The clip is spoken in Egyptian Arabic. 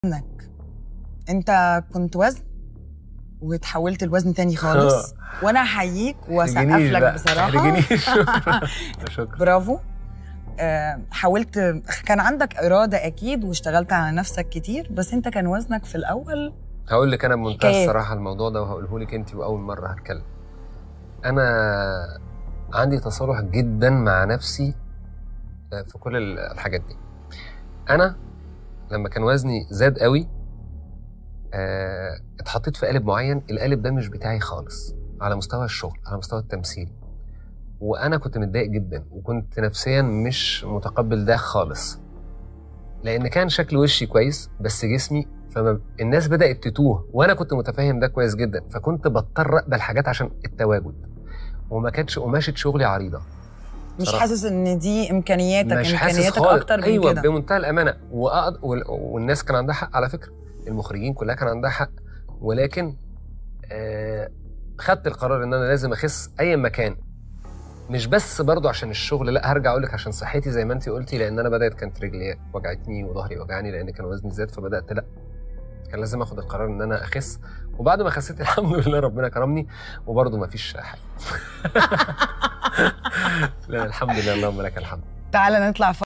انك انت كنت وزن وتحولت لوزن تاني خالص وانا احييك واسقف تحرجنيش لك بقى، بصراحه تحرجنيش شكرا شكرا برافو آه، حاولت كان عندك اراده اكيد واشتغلت على نفسك كتير بس انت كان وزنك في الاول هقول لك انا بمنتهى حكايات. الصراحه الموضوع ده وهقوله لك انت واول مره هتكلم انا عندي تصالح جدا مع نفسي آه، في كل ال- الحاجات دي انا لما كان وزني زاد قوي آه، اتحطيت في قالب معين القالب ده مش بتاعي خالص على مستوى الشغل على مستوى التمثيل وانا كنت متضايق جدا وكنت نفسيا مش متقبل ده خالص لان كان شكل وشي كويس بس جسمي فالناس بدات تتوه وانا كنت متفاهم ده كويس جدا فكنت بضطر اقبل حاجات عشان التواجد وما كانتش قماشه شغلي عريضه مش صراحة. حاسس ان دي امكانياتك مش حاسس امكانياتك خالص اكتر من ايوه كده بمنتهى الامانه وأقد... وال... والناس كان عندها حق على فكره المخرجين كلها كان عندها حق ولكن آه... خدت القرار ان انا لازم اخس اي مكان مش بس برضو عشان الشغل لا هرجع اقول لك عشان صحتي زي ما انت قلتي لان انا بدات كانت رجلي وجعتني وظهري وجعني لان كان وزني زاد فبدات لا كان لازم اخد القرار ان انا اخس وبعد ما خسيت الحمد لله ربنا كرمني وبرضه ما فيش حاجه لا الحمد لله اللهم لك الحمد تعالى نطلع